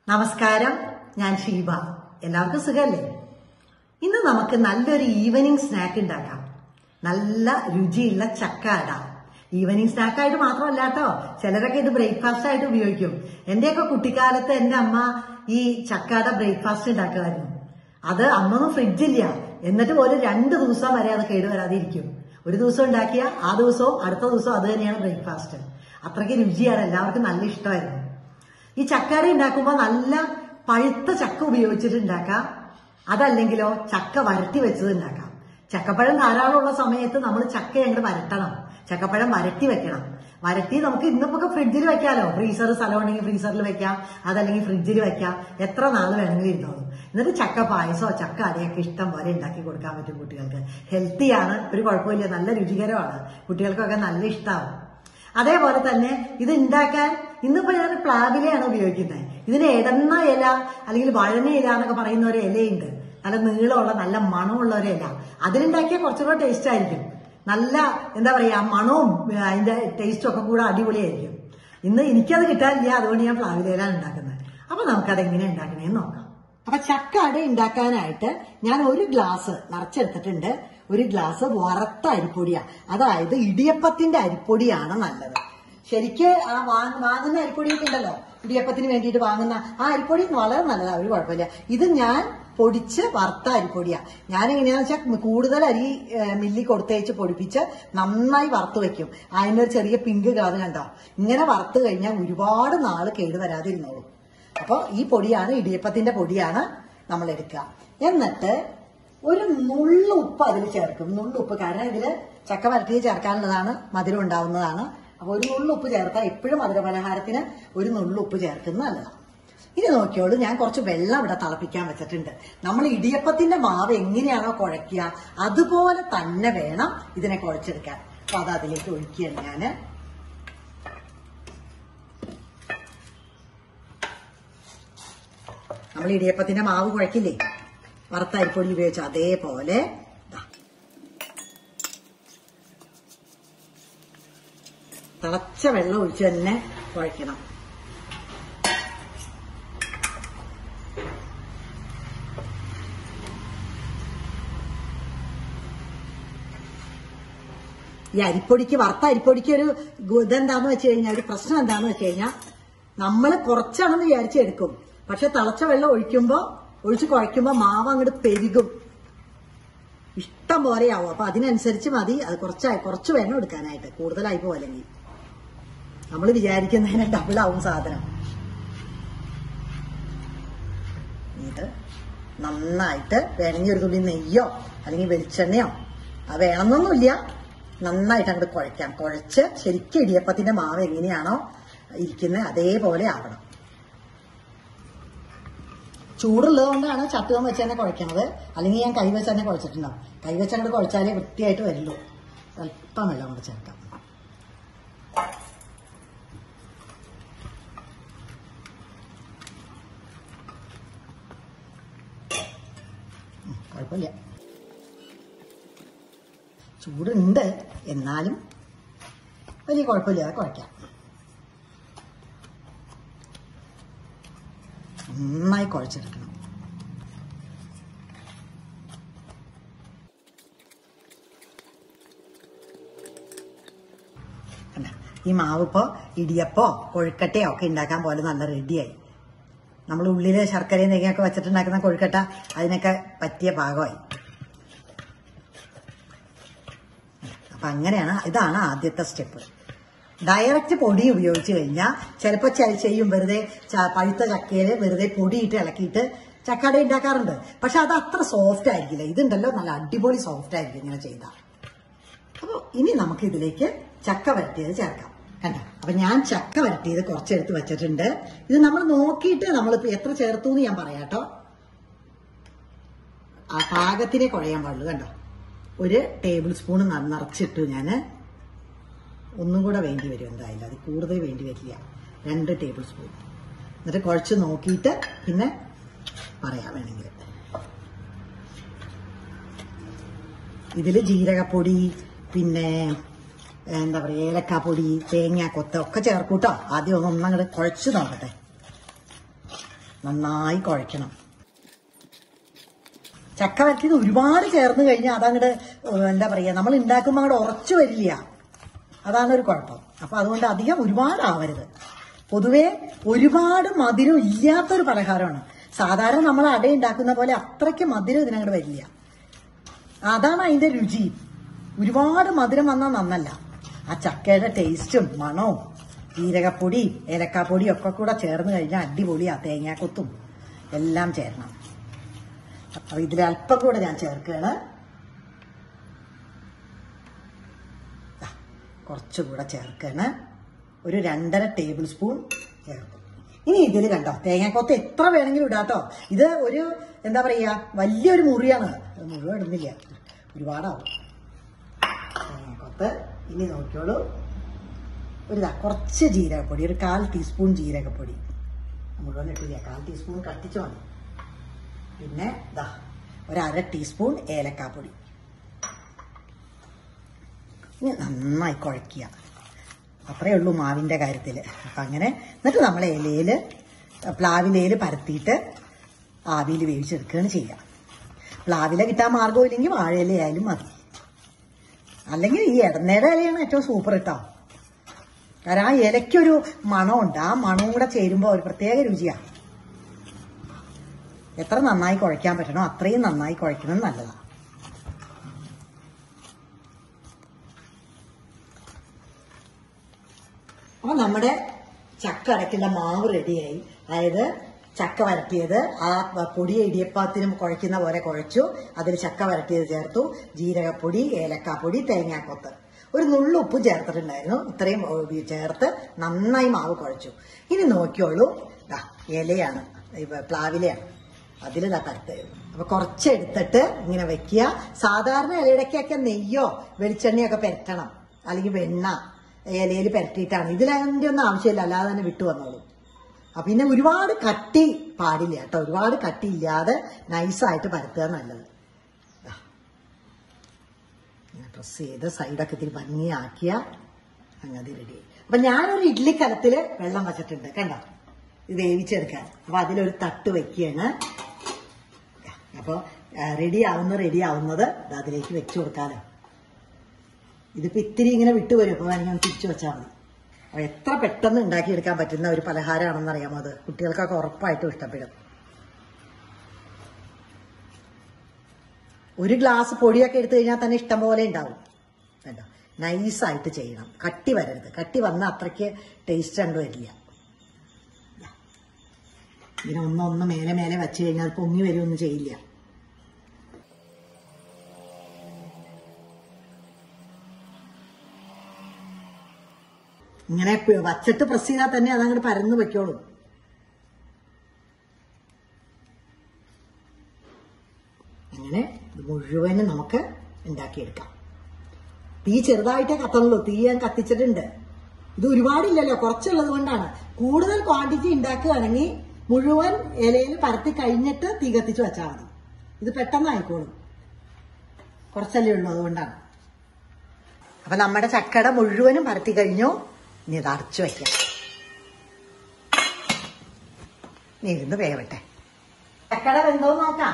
നമസ്കാരം ഞാൻ ഷീബ എല്ലാവർക്കും സുഖല്ലേ ഇന്ന് നമുക്ക് നല്ലൊരു ഈവനിങ് സ്നാക്ക് ഉണ്ടാക്കാം നല്ല രുചിയുള്ള ചക്ക അട ഈവനിങ് സ്നാക്കായിട്ട് മാത്രമല്ല കേട്ടോ ചിലരൊക്കെ ഇത് ബ്രേക്ക്ഫാസ്റ്റ് ആയിട്ട് ഉപയോഗിക്കും എന്റെയൊക്കെ കുട്ടിക്കാലത്ത് എന്റെ അമ്മ ഈ ചക്കാട ബ്രേക്ക്ഫാസ്റ്റ് ഉണ്ടാക്കുമായിരുന്നു അത് അന്നൊന്നും ഫ്രിഡ്ജില്ല എന്നിട്ട് പോലും രണ്ട് ദിവസം വരെ അത് കേടുവരാതെ ഇരിക്കും ഒരു ദിവസം ഉണ്ടാക്കിയ ആ ദിവസവും അടുത്ത ദിവസവും അത് തന്നെയാണ് ബ്രേക്ക്ഫാസ്റ്റ് അത്രയ്ക്ക് രുചിയാണ് എല്ലാവർക്കും നല്ല ഇഷ്ടമായിരുന്നു ഈ ചക്കട ഉണ്ടാക്കുമ്പോൾ നല്ല പഴുത്ത ചക്ക ഉപയോഗിച്ചിട്ട് ഉണ്ടാക്കാം അതല്ലെങ്കിലോ ചക്ക വരട്ടി വെച്ചത് ഉണ്ടാക്കാം ചക്കപ്പഴം ധാരാളമുള്ള സമയത്ത് നമ്മൾ ചക്ക അങ്ങോട്ട് വരട്ടണം ചക്കപ്പഴം വരട്ടി വെക്കണം വരട്ടി നമുക്ക് ഇന്നിപ്പോ ഫ്രിഡ്ജിൽ വെക്കാലോ ഫ്രീസർ സ്ഥലമുണ്ടെങ്കിൽ ഫ്രീസറിൽ വെക്കാം അതല്ലെങ്കിൽ ഫ്രിഡ്ജിൽ വെക്കാം എത്ര നാൾ വേണമെങ്കിലും ഇരുന്നോളും എന്നിട്ട് ചക്ക പായസമോ ചക്ക അടയൊക്കെ ഇഷ്ടം പോലെ ഉണ്ടാക്കി കൊടുക്കാൻ പറ്റും കുട്ടികൾക്ക് ഹെൽത്തിയാണ് ഒരു കുഴപ്പമില്ല നല്ല രുചികരമാണ് കുട്ടികൾക്കൊക്കെ നല്ല ഇഷ്ടമാവും അതേപോലെ തന്നെ ഇത് ഉണ്ടാക്കാൻ ഇന്നിപ്പോ ഞാൻ പ്ലാവിലയാണ് ഉപയോഗിക്കുന്നത് ഇതിന് എടന്ന ഇല അല്ലെങ്കിൽ വഴന ഇല എന്നൊക്കെ പറയുന്ന ഒരു ഇലയുണ്ട് നല്ല നീളമുള്ള നല്ല മണമുള്ള ഒരു ഇല അതിലുണ്ടാക്കിയാൽ കുറച്ചുകൂടെ ടേസ്റ്റ് ആയിരിക്കും നല്ല എന്താ പറയാ മണവും ആ, അതിന്റെ ടേസ്റ്റും ഒക്കെ കൂടെ അടിപൊളിയായിരിക്കും ഇന്ന് എനിക്കത് കിട്ടാനില്ല അതുകൊണ്ട് ഞാൻ പ്ലാവിലയിലാണ് ഉണ്ടാക്കുന്നത് അപ്പൊ നമുക്കത് എങ്ങനെ ഉണ്ടാക്കണേന്ന് നോക്കാം അപ്പൊ ചക്ക അട ഉണ്ടാക്കാനായിട്ട് ഞാൻ ഒരു ഗ്ലാസ് നിറച്ചെടുത്തിട്ടുണ്ട് ഒരു ഗ്ലാസ് വറുത്ത അരിപ്പൊടിയാ അതായത് ഇടിയപ്പത്തിന്റെ അരിപ്പൊടിയാണ് നല്ലത് ശരിക്ക് ആ വാങ്ങ- വാങ്ങുന്ന അരിപ്പൊടിയൊക്കെ ഉണ്ടല്ലോ ഇടിയപ്പത്തിന് വേണ്ടിയിട്ട് വാങ്ങുന്ന ആ അരിപ്പൊടി വളരെ നല്ലതാണ് ഒരു കുഴപ്പമില്ല ഇത് ഞാൻ പൊടിച്ച് വറുത്ത അരിപ്പൊടിയാ ഞാൻ എങ്ങനെയാന്ന് വെച്ചാൽ കൂടുതൽ അരി ഏഹ്, മില്ലി കൊടുത്തയച്ച് പൊടിപ്പിച്ച് നന്നായി വറുത്ത് വെക്കും അതിനൊരു ചെറിയ പിങ്ക് കളർ കണ്ടോ ഇങ്ങനെ വറുത്ത് കഴിഞ്ഞാൽ ഒരുപാട് നാള് കേടുവരാതിരുന്നോളും അപ്പോൾ ഈ പൊടിയാണ് ഇടിയപ്പത്തിന്റെ പൊടിയാണ് നമ്മൾ എടുക്കുക എന്നിട്ട് ഒരു നുള്ളു ഉപ്പ് അതിൽ ചേർക്കും നുള്ളു ഉപ്പ് കാരണം ഇതില് ചക്ക വരട്ടി ചേർക്കാനുള്ളതാണ് മധുരം ഉണ്ടാവുന്നതാണ് അപ്പൊ ഒരു നുള്ളു ഉപ്പ് ചേർത്താൽ എപ്പോഴും മധുര പലഹാരത്തിന് ഒരു നുള്ളു ഉപ്പ് ചേർക്കുന്നത് നല്ലതാണ് ഇനി നോക്കിയോളൂ ഞാൻ കുറച്ച് വെള്ളം ഇവിടെ തിളപ്പിക്കാൻ വെച്ചിട്ടുണ്ട് നമ്മൾ ഇടിയപ്പത്തിന്റെ മാവ് എങ്ങനെയാണോ കുഴയ്ക്കുക അതുപോലെ തന്നെ വേണം ഇതിനെ കുഴച്ചെടുക്കാൻ അപ്പൊ അത് അതിലേക്ക് ഒഴിക്കുകയാണ് ഞാന് നമ്മൾ ഇടിയപ്പത്തിന്റെ മാവ് കുഴക്കില്ലേ വറുത്ത അരിപ്പൊടി ഉപയോഗിച്ച് അതേപോലെ ദാ. തിളച്ച വെള്ളം ഒഴിച്ച് തന്നെ കുഴക്കണം ഈ അരിപ്പൊടിക്ക് വറുത്ത അരിപ്പൊടിക്ക് ഒരു ഗു- ഇതെന്താന്ന് വെച്ച് കഴിഞ്ഞാൽ ഒരു പ്രശ്നം എന്താന്ന് വെച്ച് കഴിഞ്ഞാൽ നമ്മൾ കുറച്ചാണെന്ന് വിചാരിച്ചെടുക്കും പക്ഷെ തിളച്ച വെള്ളം ഒഴിക്കുമ്പോ ഒഴിച്ച് കുഴയ്ക്കുമ്പോ മാവ് അങ്ങോട്ട് പെരുകും ഇഷ്ടം പോലെയാവും അപ്പൊ അതിനനുസരിച്ച് മതി അത് കുറച്ചായി കുറച്ച് വേണം എടുക്കാനായിട്ട് കൂടുതലായി പോലെങ്കിൽ നമ്മൾ വിചാരിക്കുന്നതിന് ഡബിൾ ആവും സാധനം ഇത് നന്നായിട്ട് വേണമെങ്കിൽ ഒരു തുള്ളി നെയ്യോ അല്ലെങ്കിൽ വെളിച്ചെണ്ണയോ അത് വേണമെന്നൊന്നുമില്ല നന്നായിട്ട് അങ്ങോട്ട് കുഴയ്ക്കാം കുഴച്ച് ശരിക്കും ഇടിയപ്പത്തിന്റെ മാവ് എങ്ങനെയാണോ ഇരിക്കുന്നത് അതേപോലെ ആവണം ചൂടുള്ളത് കൊണ്ടാണ് ചട്ടുകം വെച്ച് തന്നെ കുഴയ്ക്കണത് അല്ലെങ്കിൽ ഞാൻ കൈ വെച്ച് തന്നെ കുഴച്ചിട്ടുണ്ടാവും കൈ വെച്ച് അങ്ങോട്ട് കുഴച്ചാലേ വൃത്തിയായിട്ട് വരുള്ളൂ അല്പം വെള്ളം കൂടെ ചേർക്കാം ഉം, കുഴപ്പമില്ല ചൂടുണ്ട് എന്നാലും വലിയ കുഴപ്പമില്ല കുഴയ്ക്കാം നന്നായി കുഴച്ചെടുക്കണം കണ്ടോ? ഈ മാവ് ഇപ്പോ ഇടിയപ്പോ കൊഴുക്കട്ടയോ ഒക്കെ ഉണ്ടാക്കാൻ പോലെ നല്ല റെഡിയായി നമ്മൾ ഉള്ളില് ശർക്കരയും തേങ്ങയൊക്കെ വെച്ചിട്ടുണ്ടാക്കുന്ന കൊഴുക്കട്ട അതിനൊക്കെ പറ്റിയ പാകമായി അപ്പൊ അങ്ങനെയാണ് ഇതാണ് ആദ്യത്തെ സ്റ്റെപ്പ് ഡയറക്റ്റ് പൊടി ഉപയോഗിച്ച് കഴിഞ്ഞാൽ ചിലപ്പോൾ ചെയ്യും വെറുതെ ച- പഴുത്ത ചക്കയിൽ വെറുതെ പൊടിയിട്ട് ഇളക്കിയിട്ട് ചക്കട ഉണ്ടാക്കാറുണ്ട് പക്ഷെ അത് അത്ര സോഫ്റ്റ് ആയിരിക്കില്ല ഇതുണ്ടല്ലോ നല്ല അടിപൊളി സോഫ്റ്റ് ആയിരിക്കും ഇങ്ങനെ ചെയ്താൽ അപ്പോൾ ഇനി നമുക്ക് ഇതിലേക്ക് ചക്ക വരട്ടിയത് ചേർക്കാം കണ്ടോ അപ്പൊ ഞാൻ ചക്ക വരട്ടിയത് കുറച്ചെടുത്ത് വെച്ചിട്ടുണ്ട് ഇത് നമ്മൾ നോക്കിയിട്ട് നമ്മളിപ്പോ എത്ര ചേർത്തു എന്ന് ഞാൻ പറയാം കേട്ടോ ആ പാകത്തിനെ കുഴയാൻ പാടുള്ളൂ കണ്ടോ ഒരു ടേബിൾ സ്പൂൺ നിറച്ചിട്ടു ഞാൻ ഒന്നും കൂടെ വേണ്ടി വരും എന്തായാലും അത് കൂടുതൽ വേണ്ടി വരില്ല രണ്ട് ടേബിൾ സ്പൂൺ എന്നിട്ട് കുഴച്ച് നോക്കിയിട്ട് പിന്നെ പറയാം വേണമെങ്കിൽ ഇതിൽ ജീരകപ്പൊടി പിന്നെ എന്താ പറയുക ഏലക്കാപ്പൊടി തേങ്ങ കൊത്ത ഒക്കെ ചേർക്കൂട്ടോ ആദ്യം ഒന്ന് ഒന്നങ്ങോട്ട് കുഴച്ച് നോക്കട്ടെ നന്നായി കുഴയ്ക്കണം ചക്ക വരട്ടിയത് ഒരുപാട് ചേർന്ന് കഴിഞ്ഞാൽ അതങ്ങോട്ട് എന്താ പറയുക നമ്മൾ ഉണ്ടാക്കുമ്പോൾ അങ്ങോട്ട് ഉറച്ചു വരില്ല അതാണ് ഒരു കുഴപ്പം അപ്പൊ അതുകൊണ്ട് അധികം ഒരുപാട് ആവരുത് പൊതുവെ ഒരുപാട് മധുരം ഇല്ലാത്തൊരു പലഹാരമാണ് സാധാരണ നമ്മൾ അട ഉണ്ടാക്കുന്ന പോലെ അത്രയ്ക്ക് മധുരം ഇതിനങ്ങോട്ട് വരില്ല അതാണ് അതിന്റെ രുചി ഒരുപാട് മധുരം വന്നാൽ നന്നല്ല ആ ചക്കയുടെ ടേസ്റ്റും മണവും ജീരകപ്പൊടി ഏലക്കാപ്പൊടിയും ഒക്കെ കൂടെ ചേർന്ന് കഴിഞ്ഞാൽ അടിപൊളിയാ തേങ്ങാക്കൊത്തും എല്ലാം ചേരണം അപ്പൊ ഇതിൽ അല്പം കൂടെ ഞാൻ ചേർക്കുകയാണ് ദാ, കുറച്ചുകൂടെ ചേർക്കുകയാണ് ഒരു രണ്ടര ടേബിൾ സ്പൂൺ ചേർക്കും ഇനി ഇതിൽ കണ്ടോ തേങ്ങാക്കൊത്ത് എത്ര വേണമെങ്കിലും ഇടാട്ടോ ഇത് ഒരു എന്താ പറയാ വലിയൊരു മുറിയാണ് അത് മുഴുവൻ ഇടുന്നില്ല ഒരുപാടാവും തേങ്ങാക്കൊത്ത് ഇനി നോക്കിയോളൂ ഒരു ദാ കുറച്ച് ജീരകപ്പൊടി ഒരു കാൽ ടീസ്പൂൺ ജീരകപ്പൊടി മുഴുവൻ ഇട്ടില്ല കാൽ ടീസ്പൂൺ കട്ടിച്ചു മതി പിന്നെ ദാ ഒരു അര ടീസ്പൂൺ ഏലക്കാപ്പൊടി ഇനി നന്നായി കുഴയ്ക്കുക അത്രയേ ഉള്ളൂ മാവിൻ്റെ കാര്യത്തിൽ അപ്പം അങ്ങനെ എന്നിട്ട് നമ്മൾ ഇലയിൽ പ്ലാവിലയിൽ പരത്തിയിട്ട് ആവിയിൽ വേവിച്ചെടുക്കുകയാണ് ചെയ്യുക പ്ലാവില കിട്ടാൻ മാർഗമില്ലെങ്കിൽ വാഴയില ആയാലും മതി അല്ലെങ്കിൽ ഈ ഇടനേടെ ഇലയാണ് ഏറ്റവും സൂപ്പർ കേട്ടോ കാരണം ആ ഇലയ്ക്കൊരു മണമുണ്ട് ആ മണവും കൂടെ ചേരുമ്പോൾ ഒരു പ്രത്യേക രുചിയാണ് എത്ര നന്നായി കുഴയ്ക്കാൻ പറ്റണോ അത്രയും നന്നായി കുഴയ്ക്കുന്നത് നല്ലതാണ് അപ്പൊ നമ്മുടെ ചക്ക അടയ്ക്കുന്ന മാവ് റെഡിയായി അതായത് ചക്ക വരട്ടിയത് ആ പൊടി ഇടിയപ്പത്തിനും കുഴയ്ക്കുന്ന പോലെ കുഴച്ചു അതിൽ ചക്ക വരട്ടിയത് ചേർത്തു ജീരകപ്പൊടി ഏലക്കാപ്പൊടി തേങ്ങാക്കൊത്ത് ഒരു നുള്ളു ഉപ്പ് ചേർത്തിട്ടുണ്ടായിരുന്നു ഇത്രയും ഏ, ചേർത്ത് നന്നായി മാവ് കുഴച്ചു ഇനി നോക്കിയോളൂ ദാ ഇലയാണ് ഇപ്പൊ പ്ലാവിലയാണ് അതിൽ ഇതാ കറുത്ത് അപ്പൊ കുറച്ച് എടുത്തിട്ട് ഇങ്ങനെ വെക്കുക സാധാരണ ഇലയിടയ്ക്കൊക്കെ നെയ്യോ വെളിച്ചെണ്ണയൊക്കെ പെരട്ടണം അല്ലെങ്കിൽ വെണ്ണ ഇലയിൽ പെരട്ടിയിട്ടാണ് ഇതിൽ അതിൻ്റെ ഒന്നും ആവശ്യമില്ല അല്ലാതെ തന്നെ വിട്ടു വന്നോളൂ അപ്പൊ പിന്നെ ഒരുപാട് കട്ടി പാടില്ല കേട്ടോ ഒരുപാട് കട്ടി ഇല്ലാതെ നൈസായിട്ട് പരത്തുക നല്ലത് പ്രസ് ചെയ്ത് സൈഡൊക്കെ ഇത്തിരി ഭംഗിയാക്കിയ സംഗതി റെഡി അപ്പൊ ഞാനൊരു ഇഡ്ഡലി കലത്തില് വെള്ളം വെച്ചിട്ടുണ്ട് കണ്ടോ ഇത് വേവിച്ചെടുക്കാൻ അപ്പൊ അതിലൊരു തട്ട് വെക്കുകയാണ് അപ്പൊ റെഡി ആവുന്ന റെഡി ആവുന്നത് ദാ അതിലേക്ക് വെച്ചു കൊടുക്കാലോ ഇതിപ്പോ ഇത്തിരി ഇങ്ങനെ വിട്ടുവരും അപ്പൊ വേണമെങ്കിൽ തിരിച്ചു വെച്ചാൽ മതി അപ്പൊ എത്ര പെട്ടെന്ന് ഉണ്ടാക്കിയെടുക്കാൻ പറ്റുന്ന ഒരു പലഹാരമാണെന്ന് അറിയാമോ അത് കുട്ടികൾക്കൊക്കെ ഉറപ്പായിട്ടും ഇഷ്ടപ്പെടും ഒരു ഗ്ലാസ് പൊടിയൊക്കെ എടുത്തു കഴിഞ്ഞാൽ തന്നെ ഇഷ്ടം പോലെ ഉണ്ടാവും കണ്ടോ നൈസായിട്ട് ചെയ്യണം കട്ടി വരരുത് കട്ടി വന്നാൽ അത്രയ്ക്ക് ടേസ്റ്റ് കണ്ടു വരില്ല ഇങ്ങനെ ഒന്നൊന്ന് മേലെ മേലെ വെച്ച് കഴിഞ്ഞാൽ അത് പൊങ്ങി വരുമൊന്നും ചെയ്യില്ല ഇങ്ങനെ പ് വച്ചിട്ട് പ്രസ് ചെയ്താൽ തന്നെ അതങ്ങോട്ട് പരന്ന് വെക്കോളും അങ്ങനെ ഇത് മുഴുവനും നമുക്ക് ഉണ്ടാക്കിയെടുക്കാം തീ ചെറുതായിട്ടേ കത്തുള്ളൂ തീ ഞാൻ കത്തിച്ചിട്ടുണ്ട് ഇത് ഒരുപാടില്ലല്ലോ കുറച്ചുള്ളത് കൊണ്ടാണ് കൂടുതൽ ക്വാണ്ടിറ്റി ഉണ്ടാക്കുകയാണെങ്കിൽ മുഴുവൻ ഇലയിൽ പരത്തി കഴിഞ്ഞിട്ട് തീ കത്തിച്ച് വെച്ചാൽ മതി ഇത് പെട്ടെന്ന് ആയിക്കോളും കുറച്ചല്ലേ ഉള്ളൂ അതുകൊണ്ടാണ് അപ്പൊ നമ്മുടെ ചക്കട മുഴുവനും പരത്തി കഴിഞ്ഞു ഇനി ഇത് അടച്ചു വയ്ക്കാം ഇനി ഇരുന്ന് വേവട്ടെ ചക്കട വെന്തോ നോക്കാം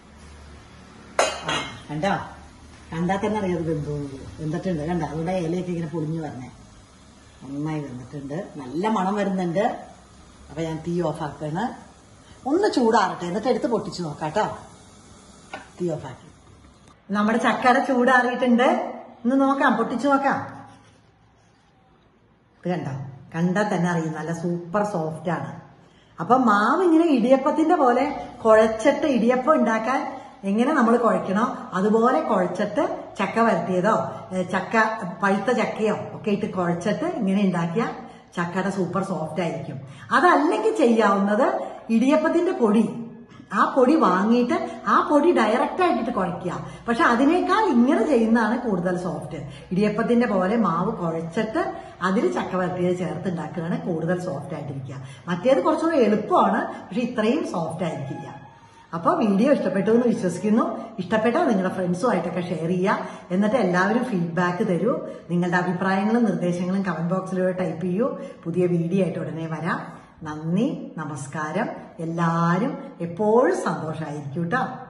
ആ കണ്ടോ കണ്ടാൽ തന്നെ അറിയാം ഇത് വെന്തോന്നത് വെന്തിട്ടുണ്ട് കണ്ടോ അതുകൊണ്ട് ഇലയൊക്കെ ഇങ്ങനെ പൊളിഞ്ഞു വരണേ നന്നായി വെന്തിട്ടുണ്ട് നല്ല മണം വരുന്നുണ്ട് അപ്പൊ ഞാൻ തീ ഓഫ് ആക്കാണ് ഒന്ന് ചൂടാറട്ടെ എന്നിട്ട് എടുത്ത് പൊട്ടിച്ചു നോക്കാം കേട്ടോ തീ ഓഫ് ആക്കി നമ്മുടെ ചക്കട ചൂടാറിയിട്ടുണ്ട് ഇന്ന് നോക്കാം പൊട്ടിച്ചു നോക്കാം ഇത് കണ്ടോ കണ്ടാൽ തന്നെ അറിയും നല്ല സൂപ്പർ സോഫ്റ്റ് ആണ് അപ്പൊ മാവ് ഇങ്ങനെ ഇടിയപ്പത്തിന്റെ പോലെ കുഴച്ചിട്ട് ഇടിയപ്പം ഉണ്ടാക്കാൻ എങ്ങനെ നമ്മൾ കുഴക്കണോ അതുപോലെ കുഴച്ചിട്ട് ചക്ക വരട്ടിയതോ ഏ, ചക്ക പഴുത്ത ചക്കയോ ഒക്കെ ഇട്ട് കുഴച്ചിട്ട് ഇങ്ങനെ ഉണ്ടാക്കിയ ചക്കയുടെ സൂപ്പർ സോഫ്റ്റ് ആയിരിക്കും അതല്ലെങ്കിൽ ചെയ്യാവുന്നത് ഇടിയപ്പത്തിന്റെ പൊടി ആ പൊടി വാങ്ങിയിട്ട് ആ പൊടി ഡയറക്റ്റ് ആയിട്ട് കുഴയ്ക്കുക പക്ഷെ അതിനേക്കാൾ ഇങ്ങനെ ചെയ്യുന്നതാണ് കൂടുതൽ സോഫ്റ്റ് ഇടിയപ്പത്തിന്റെ പോലെ മാവ് കുഴച്ചിട്ട് അതിൽ ചക്ക വരട്ടിയത് ചേർത്ത് ഉണ്ടാക്കുകയാണ് കൂടുതൽ സോഫ്റ്റ് ആയിട്ടിരിക്കുക മറ്റേത് കുറച്ചുകൂടെ എളുപ്പമാണ് പക്ഷെ ഇത്രയും സോഫ്റ്റ് ആയിരിക്കില്ല അപ്പോൾ വീഡിയോ ഇഷ്ടപ്പെട്ടു എന്ന് വിശ്വസിക്കുന്നു ഇഷ്ടപ്പെട്ടാൽ നിങ്ങളുടെ ഫ്രണ്ട്സുമായിട്ടൊക്കെ ഷെയർ ചെയ്യുക എന്നിട്ട് എല്ലാവരും ഫീഡ്ബാക്ക് തരൂ നിങ്ങളുടെ അഭിപ്രായങ്ങളും നിർദ്ദേശങ്ങളും കമന്റ് ബോക്സിലൂടെ ടൈപ്പ് ചെയ്യൂ പുതിയ വീഡിയോ ആയിട്ട് ഉടനെ വരാം നന്ദി നമസ്കാരം എല്ലാവരും എപ്പോഴും സന്തോഷമായിരിക്കും കേട്ടോ